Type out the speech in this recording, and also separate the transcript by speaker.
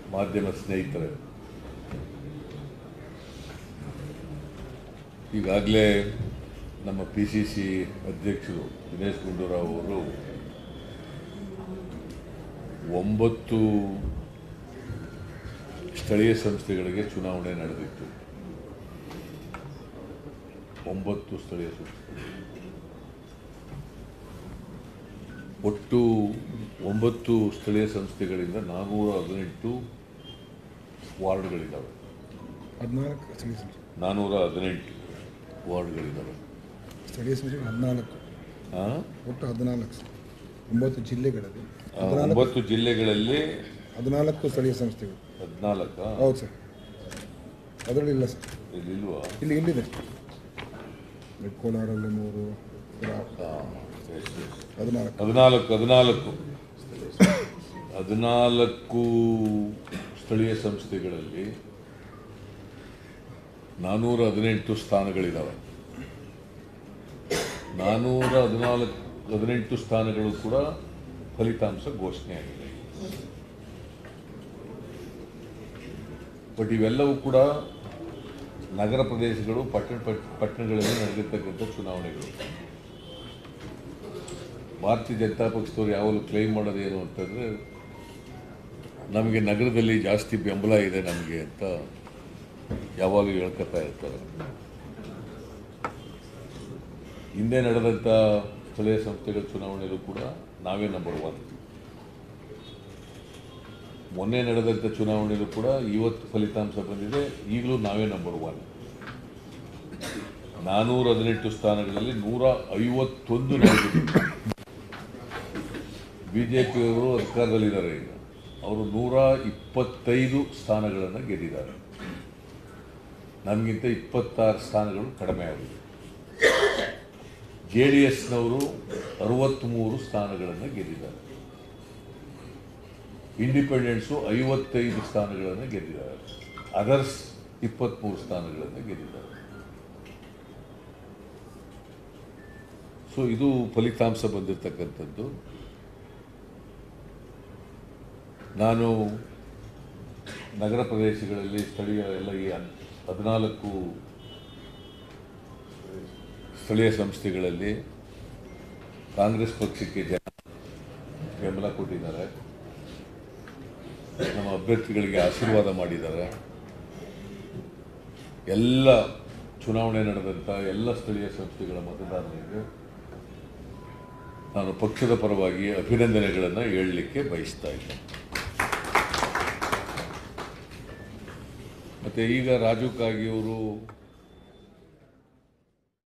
Speaker 1: ಮಾಧ್ಯಮ ಸ್ನೇಹಿತರೆ ಈಗಾಗಲೇ ನಮ್ಮ ಪಿ ಸಿ ಸಿ ಅಧ್ಯಕ್ಷರು ದಿನೇಶ್ ಗುಂಡೂರಾವ್ ಅವರು ಒಂಬತ್ತು ಸ್ಥಳೀಯ ಸಂಸ್ಥೆಗಳಿಗೆ ಚುನಾವಣೆ ನಡೆದಿತ್ತು ಒಂಬತ್ತು ಸ್ಥಳೀಯ ಸಂಸ್ಥೆ ಒಟ್ಟು ಒಂಬತ್ತು ಸ್ಥಳೀಯ ಸಂಸ್ಥೆಗಳಿಂದ ನಾನ್ನೂರ ಹದಿನೆಂಟು ವಾರ್ಡ್ಗಳಿದ್ದಾವೆ
Speaker 2: ಹದಿನಾಲ್ಕು ಸ್ಥಳೀಯ ಸಂಸ್ಥೆ
Speaker 1: ನಾನ್ನೂರ ಹದಿನೆಂಟು ವಾರ್ಡ್ಗಳಿದ್ದಾವೆ
Speaker 2: ಸ್ಥಳೀಯ ಸಂಸ್ಥೆಗಳು ಹದಿನಾಲ್ಕು
Speaker 1: ಆ?
Speaker 2: ಒಟ್ಟು ಹದಿನಾಲ್ಕು ಸರ್. ಒಂಬತ್ತು ಜಿಲ್ಲೆಗಳಲ್ಲಿ
Speaker 1: ಆ,
Speaker 2: ಹದಿನಾಲ್ಕು
Speaker 1: ಒಂಬತ್ತು ಜಿಲ್ಲೆಗಳಲ್ಲಿ
Speaker 2: ಹದಿನಾಲ್ಕು ಸ್ಥಳೀಯ ಸಂಸ್ಥೆಗಳು
Speaker 1: ಹದಿನಾಲ್ಕ
Speaker 2: ಹೌದು ಸರ್ ಅದರಲ್ಲಿ ಇಲ್ಲ ಸರ್
Speaker 1: ಇಲ್ಲಿಲ್ವಾ
Speaker 2: ಇಲ್ಲಿ ಇಲ್ಲಿದೆ ಇಲ್ಲಿ ಕೋಲಾರಲ್ಲಿ ಮೂರು ರಾ-
Speaker 1: ಆ, ಎಸ್, ಎಸ್.
Speaker 2: ಹದಿನಾಲ್ಕು
Speaker 1: ಹದಿನಾಲ್ಕು ಹದಿನಾಲ್ಕು ಹದಿನಾಲ್ಕು ಸ್ಥಳೀಯ ಸಂಸ್ಥೆಗಳಲ್ಲಿ ನಾನ್ನೂರ ಹದಿನೆಂಟು ಸ್ಥಾನಗಳಿದ್ದಾವೆ ನಾನ್ನೂರ ಹದಿನಾಲ್ಕು ಹದಿನೆಂಟು ಸ್ಥಾನಗಳು ಕೂಡ ಫಲಿತಾಂಶ ಘೋಷಣೆಯಾಗಿದೆ ಬಟ್ ಇವೆಲ್ಲವೂ ಕೂಡ ನಗರ ಪ್ರದೇಶಗಳು ಪಟ್ಟಣ ಪಟ್- ಪಟ್ಟಣಗಳಲ್ಲಿ ನಡೆದಿರ್ತಕ್ಕಂಥ ಚುನಾವಣೆಗಳು ಭಾರತೀಯ ಜನತಾ ಪಕ್ಷದವ್ರು ಯಾವಾಗಲೂ ಕ್ಲೈಮ್ ಮಾಡೋದೇನು ಅಂತಂದರೆ ನಮಗೆ ನಗರದಲ್ಲಿ ಜಾಸ್ತಿ ಬೆಂಬಲ ಇದೆ ನಮಗೆ ಅಂತ ಯಾವಾಗಲೂ ಹೇಳ್ಕೊತಾ ಇರ್ತಾರೆ ಹಿಂದೆ ನಡೆದಂಥ ಸ್ಥಳೀಯ ಸಂಸ್ಥೆಗಳ ಚುನಾವಣೆಯಲ್ಲೂ ಕೂಡ ನಾವೇ ನಂಬರ್ ಒನ್ ಮೊನ್ನೆ ನಡೆದಂಥ ಚುನಾವಣೆಯಲ್ಲೂ ಕೂಡ ಇವತ್ತು ಫಲಿತಾಂಶ ಬಂದಿದೆ ಈಗಲೂ ನಾವೇ ನಂಬರ್ ಒನ್ ನಾನ್ನೂರ ಹದಿನೆಂಟು ಸ್ಥಾನಗಳಲ್ಲಿ ನೂರ ಐವತ್ತೊಂದು ನಡೆದಿದೆ ಬಿ ಜೆ ಪಿಯವರು ಅಧಿಕಾರದಲ್ಲಿದ್ದಾರೆ ಈಗ ಅವರು ನೂರ ಇಪ್ಪತ್ತೈದು ಸ್ಥಾನಗಳನ್ನು ಗೆದ್ದಿದ್ದಾರೆ ನಮಗಿಂತ ಇಪ್ಪತ್ತಾರು ಸ್ಥಾನಗಳು ಕಡಿಮೆ ಆಗಿದೆ ಜೆ ಡಿ ಎಸ್ನವರು ಅರವತ್ತ್ಮೂರು ಸ್ಥಾನಗಳನ್ನು ಗೆದ್ದಿದ್ದಾರೆ ಇಂಡಿಪೆಂಡೆನ್ಸು ಐವತ್ತೈದು ಸ್ಥಾನಗಳನ್ನು ಗೆದ್ದಿದ್ದಾರೆ ಅದರ್ಸ್ ಇಪ್ಪತ್ತ್ಮೂರು ಸ್ಥಾನಗಳನ್ನು ಗೆದ್ದಿದ್ದಾರೆ ಸೊ ಇದು ಫಲಿತಾಂಶ ಬಂದಿರತಕ್ಕಂಥದ್ದು ನಾನು ನಗರ ಪ್ರದೇಶಗಳಲ್ಲಿ ಸ್ಥಳೀಯ ಎಲ್ಲ ಈ ಹನ್- ಹದಿನಾಲ್ಕು ಸ್ಥಳೀಯ ಸಂಸ್ಥೆಗಳಲ್ಲಿ ಕಾಂಗ್ರೆಸ್ ಪಕ್ಷಕ್ಕೆ ಜನ ಬೆಂಬಲ ಕೊಟ್ಟಿದ್ದಾರೆ ನಮ್ಮ ಅಭ್ಯರ್ಥಿಗಳಿಗೆ ಆಶೀರ್ವಾದ ಮಾಡಿದ್ದಾರೆ ಎಲ್ಲ ಚುನಾವಣೆ ನಡೆದಂಥ ಎಲ್ಲ ಸ್ಥಳೀಯ ಸಂಸ್ಥೆಗಳ ಮತದಾರರಿಗೆ ನಾನು ಪಕ್ಷದ ಪರವಾಗಿ ಅಭಿನಂದನೆಗಳನ್ನು ಹೇಳಲಿಕ್ಕೆ ಬಯಸ್ತಾ ಇದ್ದೇನೆ ಮತ್ತು ಈಗ ರಾಜು ಕಾಗಿ ಅವರು